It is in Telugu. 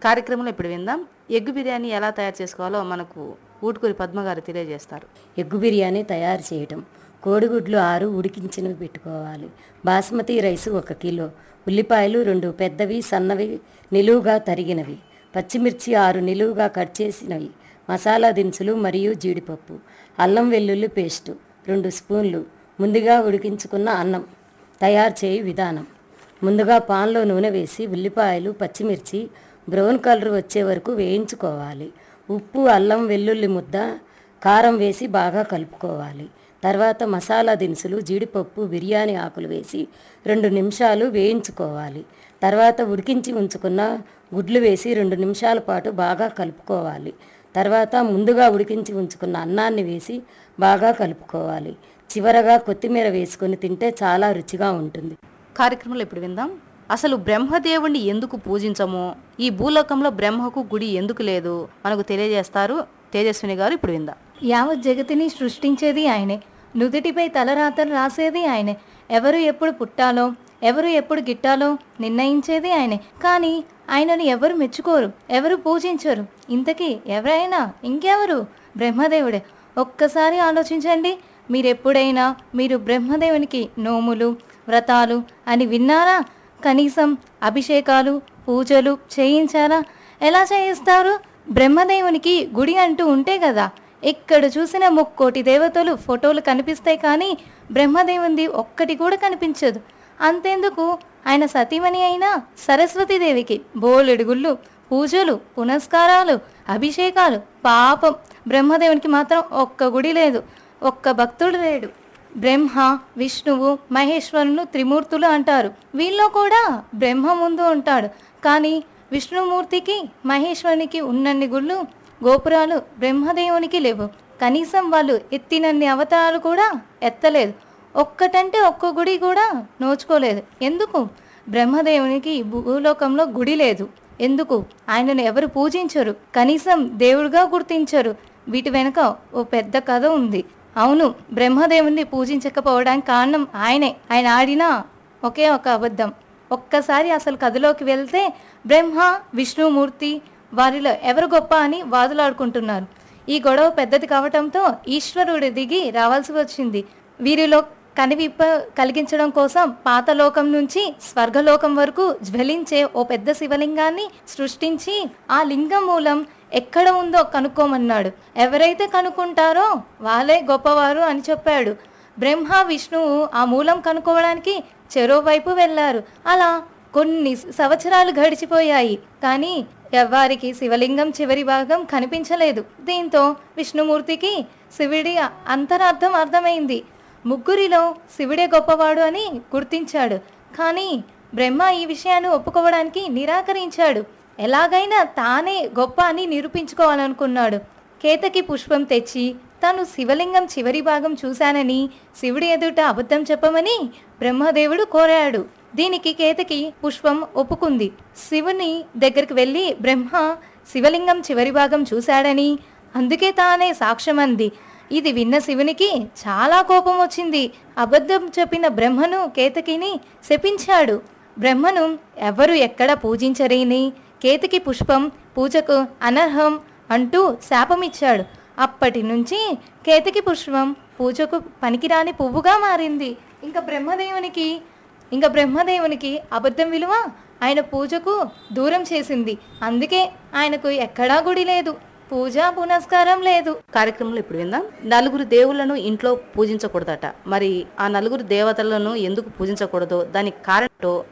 కార్యక్రమంలో ఇప్పుడు విందాం ఎగ్ బిర్యానీ ఎలా తయారు చేసుకోవాలో మనకు ఊటుకూరి పద్మ గారు తెలియజేస్తారు ఎగ్గు బిర్యానీ తయారు చేయటం కోడిగుడ్లు ఆరు ఉడికించినవి పెట్టుకోవాలి బాస్మతి రైసు ఒక కిలో ఉల్లిపాయలు రెండు పెద్దవి సన్నవి నిలువుగా తరిగినవి పచ్చిమిర్చి ఆరు నిలువుగా కట్ చేసినవి మసాలా దినుసులు మరియు జీడిపప్పు అల్లం వెల్లుల్లి పేస్టు రెండు స్పూన్లు ముందుగా ఉడికించుకున్న అన్నం తయారు చేయి విధానం ముందుగా పాన్లో నూనె వేసి ఉల్లిపాయలు పచ్చిమిర్చి బ్రౌన్ కలర్ వచ్చే వరకు వేయించుకోవాలి ఉప్పు అల్లం వెల్లుల్లి ముద్ద కారం వేసి బాగా కలుపుకోవాలి తర్వాత మసాలా దినుసులు జీడిపప్పు బిర్యానీ ఆకులు వేసి రెండు నిమిషాలు వేయించుకోవాలి తర్వాత ఉడికించి ఉంచుకున్న గుడ్లు వేసి రెండు నిమిషాల పాటు బాగా కలుపుకోవాలి తర్వాత ముందుగా ఉడికించి ఉంచుకున్న అన్నాన్ని వేసి బాగా కలుపుకోవాలి చివరగా కొత్తిమీర వేసుకొని తింటే చాలా రుచిగా ఉంటుంది కార్యక్రమంలో ఇప్పుడు విందాం అసలు బ్రహ్మదేవుణ్ణి ఎందుకు పూజించము ఈ భూలోకంలో బ్రహ్మకు గుడి ఎందుకు లేదు మనకు తెలియజేస్తారు తేజస్విని గారు ఇప్పుడు విందాం యావత్ జగతిని సృష్టించేది ఆయనే నుదుటిపై తలరాతలు రాసేది ఆయనే ఎవరు ఎప్పుడు పుట్టాలో ఎవరు ఎప్పుడు గిట్టాలో నిర్ణయించేది ఆయనే కానీ ఆయనను ఎవరు మెచ్చుకోరు ఎవరు పూజించరు ఇంతకీ ఎవరైనా ఇంకెవరు బ్రహ్మదేవుడే ఒక్కసారి ఆలోచించండి మీరెప్పుడైనా మీరు బ్రహ్మదేవునికి నోములు వ్రతాలు అని విన్నారా కనీసం అభిషేకాలు పూజలు చేయించారా ఎలా చేయిస్తారు బ్రహ్మదేవునికి గుడి అంటూ ఉంటే కదా ఎక్కడ చూసిన ముక్కోటి దేవతలు ఫోటోలు కనిపిస్తాయి కానీ బ్రహ్మదేవుంది ఒక్కటి కూడా కనిపించదు అంతెందుకు ఆయన సతీమణి అయిన సరస్వతీదేవికి బోలెడు గుళ్ళు పూజలు పునస్కారాలు అభిషేకాలు పాపం బ్రహ్మదేవునికి మాత్రం ఒక్క గుడి లేదు ఒక్క భక్తుడు లేడు బ్రహ్మ విష్ణువు మహేశ్వరును త్రిమూర్తులు అంటారు వీళ్ళలో కూడా బ్రహ్మ ముందు ఉంటాడు కానీ విష్ణుమూర్తికి మహేశ్వరునికి ఉన్నన్ని గుళ్ళు గోపురాలు బ్రహ్మదేవునికి లేవు కనీసం వాళ్ళు ఎత్తినన్ని అవతారాలు కూడా ఎత్తలేదు ఒక్కటంటే ఒక్క గుడి కూడా నోచుకోలేదు ఎందుకు బ్రహ్మదేవునికి ఈ భూలోకంలో గుడి లేదు ఎందుకు ఆయనను ఎవరు పూజించరు కనీసం దేవుడిగా గుర్తించరు వీటి వెనుక ఓ పెద్ద కథ ఉంది అవును బ్రహ్మదేవుణ్ణి పూజించకపోవడానికి కారణం ఆయనే ఆయన ఆడిన ఒకే ఒక అబద్ధం ఒక్కసారి అసలు కథలోకి వెళ్తే బ్రహ్మ విష్ణుమూర్తి వారిలో ఎవరు గొప్ప అని వాదులాడుకుంటున్నారు ఈ గొడవ పెద్దది కావటంతో ఈశ్వరుడు దిగి రావాల్సి వచ్చింది వీరిలో కనివిప్ప కలిగించడం కోసం పాతలోకం నుంచి స్వర్గలోకం వరకు జ్వలించే ఓ పెద్ద శివలింగాన్ని సృష్టించి ఆ లింగం మూలం ఎక్కడ ఉందో కనుక్కోమన్నాడు ఎవరైతే కనుక్కుంటారో వాళ్ళే గొప్పవారు అని చెప్పాడు బ్రహ్మ విష్ణువు ఆ మూలం కనుక్కోవడానికి చెరోవైపు వెళ్ళారు అలా కొన్ని సంవత్సరాలు గడిచిపోయాయి కానీ ఎవ్వారికి శివలింగం చివరి భాగం కనిపించలేదు దీంతో విష్ణుమూర్తికి శివుడి అంతరార్థం అర్థమైంది ముగ్గురిలో శివుడే గొప్పవాడు అని గుర్తించాడు కానీ బ్రహ్మ ఈ విషయాన్ని ఒప్పుకోవడానికి నిరాకరించాడు ఎలాగైనా తానే గొప్ప అని నిరూపించుకోవాలనుకున్నాడు కేతకి పుష్పం తెచ్చి తాను శివలింగం చివరి భాగం చూశానని శివుడి ఎదుట అబద్ధం చెప్పమని బ్రహ్మదేవుడు కోరాడు దీనికి కేతకి పుష్పం ఒప్పుకుంది శివుని దగ్గరికి వెళ్ళి బ్రహ్మ శివలింగం చివరి భాగం చూశాడని అందుకే తానే సాక్ష్యమంది ఇది విన్న శివునికి చాలా కోపం వచ్చింది అబద్ధం చెప్పిన బ్రహ్మను కేతకిని శపించాడు బ్రహ్మను ఎవరు ఎక్కడ పూజించరేని కేతకి పుష్పం పూజకు అనర్హం అంటూ శాపమిచ్చాడు అప్పటి నుంచి కేతకి పుష్పం పూజకు పనికిరాని పువ్వుగా మారింది ఇంకా బ్రహ్మదేవునికి ఇంకా బ్రహ్మదేవునికి అబద్ధం విలువ ఆయన పూజకు దూరం చేసింది అందుకే ఆయనకు ఎక్కడా గుడి లేదు పూజ పునస్కారం లేదు కార్యక్రమంలో ఇప్పుడు విందాం నలుగురు దేవుళ్ళను ఇంట్లో పూజించకూడదట మరి ఆ నలుగురు దేవతలను ఎందుకు పూజించకూడదో దానికి కారణం